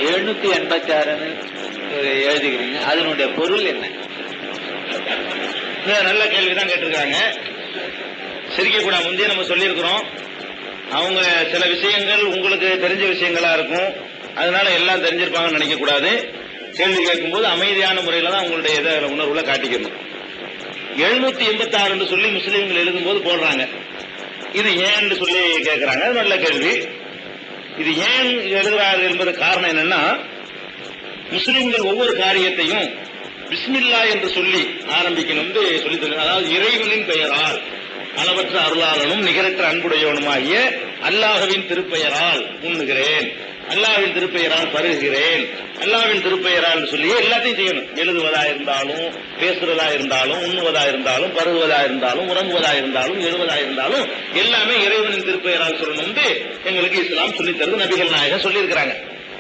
எழுநூத்தி எண்பத்தி ஆறுன்னு எழுதுகிறீங்க அதனுடைய பொருள் என்ன இது நல்ல கேள்வி தான் கேட்டிருக்காங்க சிரிக்க கூட முந்தைய நம்ம சொல்லியிருக்கிறோம் அவங்க சில விஷயங்கள் உங்களுக்கு தெரிஞ்ச விஷயங்களா இருக்கும் அதனால எல்லாம் தெரிஞ்சிருப்பாங்கன்னு நினைக்க கூடாது கேள்வி கேட்கும்போது அமைதியான முறையில தான் உங்களுடைய இதை உணர்வுல காட்டிக்கணும் எழுநூத்தி எண்பத்தி ஆறுன்னு சொல்லி முஸ்லீம்கள் எழுதும்போது போடுறாங்க இது ஏன்னு சொல்லி கேட்கறாங்க அது நல்ல கேள்வி இது ஏன் எழுதுறாரு என்பது காரணம் என்னன்னா முஸ்லிம்கள் ஒவ்வொரு காரியத்தையும் பிஸ்மில்லா என்று சொல்லி ஆரம்பிக்கணும்னு சொல்லி தருகிறார் அதாவது இறைவனின் பெயரால் அளவற்ற அருளாளனும் நிகரற்ற அன்புடையவனுமாகிய அல்லாஹ்வின் திருப்பெயரால் உண்ணுகிறேன் அல்லாஹ்வின் திருப்பெயரால் பருகுகிறேன் அல்லாஹ்வின் திருப்பெயரால் சொல்லி எல்லாத்தையும் செய்யணும் எழுதுவதா இருந்தாலும் பேசுறதா இருந்தாலும் உண்ணுவதா இருந்தாலும் பருகுவதா இருந்தாலும் உறங்குவதா இருந்தாலும் எழுவதா இருந்தாலும் எல்லாமே இறைவனின் திருப்பெயரால் சொல்லணும்னு எங்களுக்கு இஸ்லாம் சொல்லித் தருது நபிகள் நாயகம் சொல்லியிருக்கிறாங்க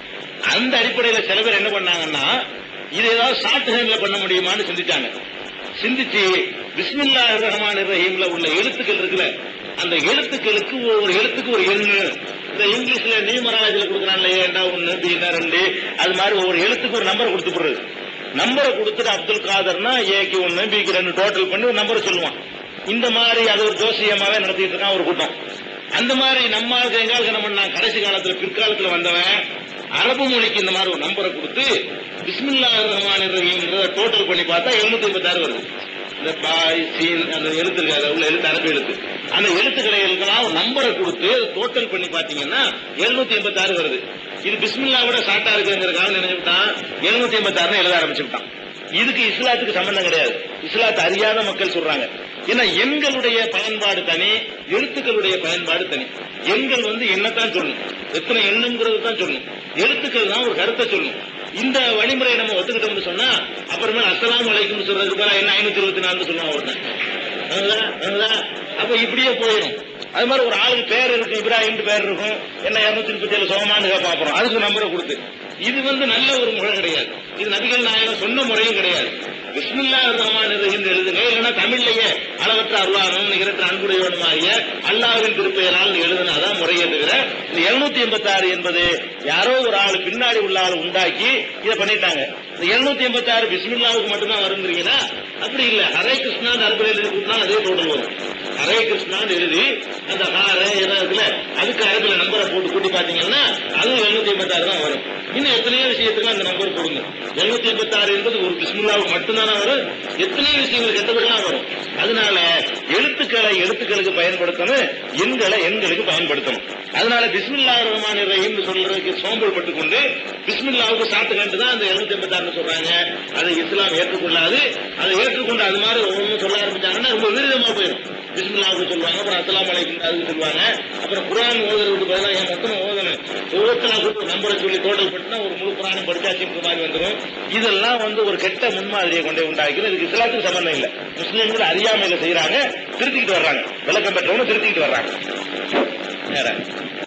அந்த அடிப்படையில சில பேர் என்ன பண்ணாங்கன்னா இது ஏதாவது ஷார்ட் ஹேண்ட்ல பண்ண முடியுமான்னு சிந்திச்சாங்க சிந்திச்சு பிஸ்மில்லா ரஹ்மான் ரஹீம்ல உள்ள எழுத்துக்கள் இருக்குல்ல அந்த எழுத்துக்களுக்கு ஒரு எழுத்துக்கு ஒரு எண்ணு இந்த இங்கிலீஷ்ல நியூமராலஜில கொடுக்குறான்ல ஏண்டா ஒன்னு பீனா ரெண்டு அது மாதிரி ஒவ்வொரு எழுத்துக்கு ஒரு நம்பர் கொடுத்து போடுறது நம்பரை கொடுத்துட்டு அப்துல் காதர்னா ஏக்கு ஒன்னு பிக்கு ரெண்டு டோட்டல் பண்ணி ஒரு நம்பரை சொல்லுவான் இந்த மாதிரி அது ஒரு ஜோசியமாவே நடத்திட்டு இருக்கான் ஒரு கூட்டம் அந்த மாதிரி நம்ம ஆளுக்கு எங்க ஆளுக்கு என்ன பண்ணான் கடைசி காலத்துல பிற்காலத்துல வந்தவன் அரபு மொழிக்கு இந்த மாதிரி ஒரு நம்பரை கொடுத்து பிஸ்மில்லா ரஹ்மான் ரஹீம்ன்றத டோட்டல் பண்ணி பார்த்தா எழுநூத்தி ஐம்பத்தாறு வருது இந்த பாய் சீன் அந்த எழுத்து இருக்கு அதுல உள்ள எழுத்து அரபு எழுத்து அந்த எழுத்துக்களை எழுதலாம் ஒரு நம்பரை கொடுத்து டோட்டல் பண்ணி பாத்தீங்கன்னா எழுநூத்தி எண்பத்தாறு வருது இது பிஸ்மில்லா விட ஷார்ட்டா இருக்குங்கிறதுக்காக நினைச்சுட்டான் எழுநூத்தி எண்பத்தாறுன்னு எழுத ஆரம்பிச்சுட்டான் இதுக்கு இஸ்லாத்துக்கு சம்பந்தம் கிடையாது இஸ்லாத்தை அறியாத மக்கள் சொல்றாங்க ஏன்னா எண்களுடைய பயன்பாடு தனி எழுத்துக்களுடைய பயன்பாடு தனி எண்கள் வந்து என்னத்தான் சொல்லணும் எத்தனை எண்ணுங்கிறது தான் சொல்லணும் எழுத்துக்கள் தான் ஒரு கருத்தை சொல்லணும் இந்த வழிமுறையை நம்ம ஒத்துக்கிட்டோம்னு சொன்னா அப்புறமே அஸ்ஸலாமு அலைக்கும் சொல்றதுக்கு பதிலா என்ன ஐநூத்தி இருபத்தி நாலு சொல்லுவான் ஒருத்தன் அதுதா, அதுதா. அப்ப இப்படியே போயிடும் அது மாதிரி ஒரு ஆளுக்கு பேர் இருக்கும் இப்ராஹிம் பேர் இருக்கும் என்ன இருநூத்தி முப்பத்தி ஏழு சோமான்னு பாப்போம் அதுக்கு நம்பரை கொடுத்து இது வந்து நல்ல ஒரு முறை கிடையாது இது நபிகள் நாயகம் சொன்ன முறையும் கிடையாது பிஸ்மில்லா ரஹ்மான் ரஹீம் எழுதுங்க இல்லைன்னா தமிழ்லயே அளவற்ற அருளானும் நிகரற்ற அன்புடையவனுமாகிய அல்லாஹ்வின் திருப்பெயரால் எழுதுனாதான் முறையே தவிர இந்த எழுநூத்தி எண்பத்தி ஆறு என்பது யாரோ ஒரு ஆள் பின்னாடி உள்ள ஆள் உண்டாக்கி இதை பண்ணிட்டாங்க இந்த எழுநூத்தி எண்பத்தி ஆறு பிஸ்மில்லாவுக்கு மட்டும்தான் வருங்கிறீங்கன்னா அப்படி இல்ல ஹரே கிருஷ்ணா அர்ப்பணம் எழுதி கொடுத்தா அதே டோட்டல் வரும் ஹரே கிருஷ்ணான்னு எழுதி அந்த ஹார இருக்குல்ல அதுக்கு அரபில நம்பரை போட்டு கூட்டி பாத்தீங்கன்னா அதுவும் எழுநூத்தி எண்பத்தி ஆறு தான் வரும் இன்னும் எத்தனையோ விஷயத்துக்கு அந்த நம்பர் கொடுங்க எழுநூத்தி எண்பத்தி ஆறு என்பது ஒரு பிஸ்மில்லாவுக்கு மட்டும்தானே வரும் எத்தனையோ விஷயங்கள் கெட்டதெல்லாம் வரும் அதனால எழுத்துக்களை எழுத்துக்களுக்கு பயன்படுத்தணும் எண்களை எண்களுக்கு பயன்படுத்தணும் அதனால பிஸ்மில்லா ரஹ்மான் ரஹீம் சொல்றதுக்கு சோம்பல் பட்டுக் கொண்டு பிஸ்மில்லாவுக்கு சாத்து கண்டு தான் அந்த எழுநூத்தி எண்பத்தி ஆறு சொல்றாங்க அதை இஸ்லாம் ஏற்றுக்கொள்ளாது அதை ஏற்றுக்கொண்டு அது மாதிரி ஒவ்வொன்றும் சொல்ல ஆரம்பிச்சாங்கன்னா ரொம்ப விருதமா போயிடும் பிஸ்மில்லாவுக்கு சொல்லுவாங்க அப்புறம் அஸ்லாம் அலைக்கும் அதுக்கு சொல்லுவாங்க அப்புறம் குரான் ஓதுறதுக்கு பதிலாக என் மொத்தம் ஓதணும் ஒவ்வொருத்தனா கூட்டு நம்பரை சொல்லி டோட்டல் பண்ணினா ஒரு முழு குரானும் படிச்சாச்சுன்ற மாதிரி வந்துடும் இதெல்லாம் வந்து ஒரு கெட்ட முன்மாதிரியை கொண்டே உண்டாக்கி இதுக்கு இஸ்லாத்துக்கு சம்பந்தம் இல்லை முஸ்லீம்கள் அறியாமையில செய்யறாங்க திருத்திக்கிட்டு வர்றாங்க விளக்கம் பெற்றவங்க திருத்திக்கிட்டு வர்றாங்க வேற